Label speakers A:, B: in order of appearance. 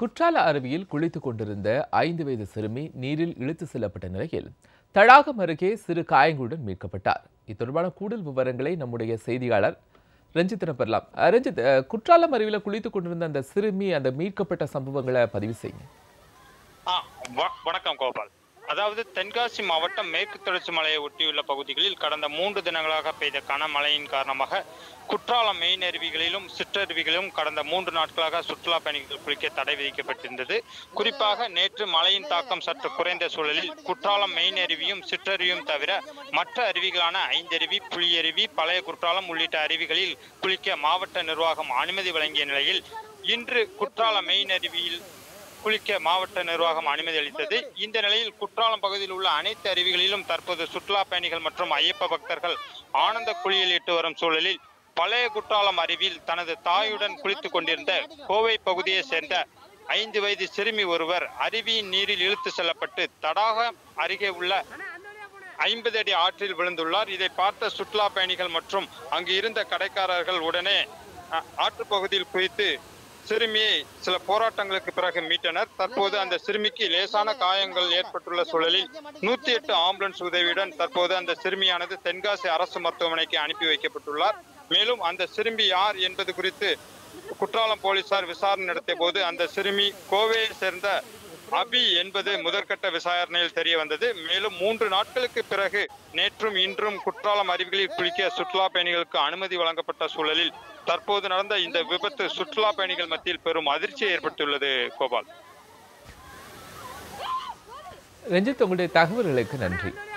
A: குற்றால அருவியில் குளித்துக் கொண்டிருந்த ஐந்து வயது சிறுமி நீரில் இழுத்து செல்லப்பட்ட நிலையில் தடாகம் அருகே சிறு காயங்களுடன் மீட்கப்பட்டார் இது தொடர்பான கூடுதல் விவரங்களை நம்முடைய செய்தியாளர் ரஞ்சித்திடம் பெறலாம் அஹ், ரஞ்சித் அஹ், குற்றாலம் அருவியில் குளித்துக் கொண்டிருந்த அந்த சிறுமி அந்த மீட்கப்பட்ட சம்பவங்களை பதிவு செய்யுங்க
B: ஆ, வ- வணக்கம் கோபால் அதாவது தென்காசி மாவட்டம் மேற்கு தொடர்ச்சி மலையை ஒட்டியுள்ள பகுதிகளில் கடந்த மூன்று தினங்களாக பெய்த கனமழையின் காரணமாக குற்றாலம் மெயின் அருவிகளிலும் சிற்றருவிகளிலும் கடந்த மூன்று நாட்களாக சுற்றுலா பயணிகள் குளிக்க தடை விதிக்கப்பட்டிருந்தது குறிப்பாக நேற்று மழையின் தாக்கம் சற்று குறைந்த சூழலில் குற்றாலம் மெயின் அருவியும் சிற்றருவியும் தவிர மற்ற அருவிகளான ஐந்தருவி புலியருவி பழைய குற்றாலம் உள்ளிட்ட அருவிகளில் குளிக்க மாவட்ட நிர்வாகம் அனுமதி வழங்கிய நிலையில் இன்று குற்றாலம் மெயின் அருவியில் குளிக்க மாவட்ட நிர்வாகம் அனுமதி அளித்தது இந்த நிலையில் குற்றாலம் பகுதியில் உள்ள அனைத்து அருவிகளிலும் தற்போது சுற்றுலா பயணிகள் மற்றும் ஐயப்ப பக்தர்கள் ஆனந்த குளியல் இட்டு வரும் சூழலில் பழைய குற்றாலம் அருவியில் தனது தாயுடன் குளித்துக் கொண்டிருந்த கோவை பகுதியை சேர்ந்த ஐந்து வயது சிறுமி ஒருவர் அருவியின் நீரில் இழுத்து செல்லப்பட்டு தடாகம் அருகே உள்ள ஐம்பது அடி ஆற்றில் விழுந்துள்ளார் இதை பார்த்த சுற்றுலா பயணிகள் மற்றும் அங்கு இருந்த கடைக்காரர்கள் உடனே அ- ஆற்றுப் பகுதியில் குதித்து சிறுமியை சில போராட்டங்களுக்கு பிறகு மீட்டனர் தற்போது அந்த சிறுமிக்கு லேசான காயங்கள் ஏற்பட்டுள்ள சூழலில் நூத்தி எட்டு ஆம்புலன்ஸ் உதவியுடன் தற்போது அந்த சிறுமியானது தென்காசி அரசு மருத்துவமனைக்கு அனுப்பி வைக்கப்பட்டுள்ளார் மேலும் அந்த சிறுமி யார் என்பது குறித்து குற்றாலம் போலீசார் விசாரணை நடத்திய போது அந்த சிறுமி கோவையை சேர்ந்த அபி என்பது முதற்கட்ட விசாரணையில் தெரிய வந்தது மேலும் மூன்று நாட்களுக்கு பிறகு நேற்றும் இன்றும் குற்றாலம் அருவிகளில் குளிக்க சுற்றுலா பயணிகளுக்கு அனுமதி வழங்கப்பட்ட சூழலில் தற்போது நடந்த இந்த விபத்து சுற்றுலா பயணிகள் மத்தியில் பெரும் அதிர்ச்சியை ஏற்படுத்தியுள்ளது கோபால்
A: ரஞ்சித் உங்களுடைய தகவல்களுக்கு நன்றி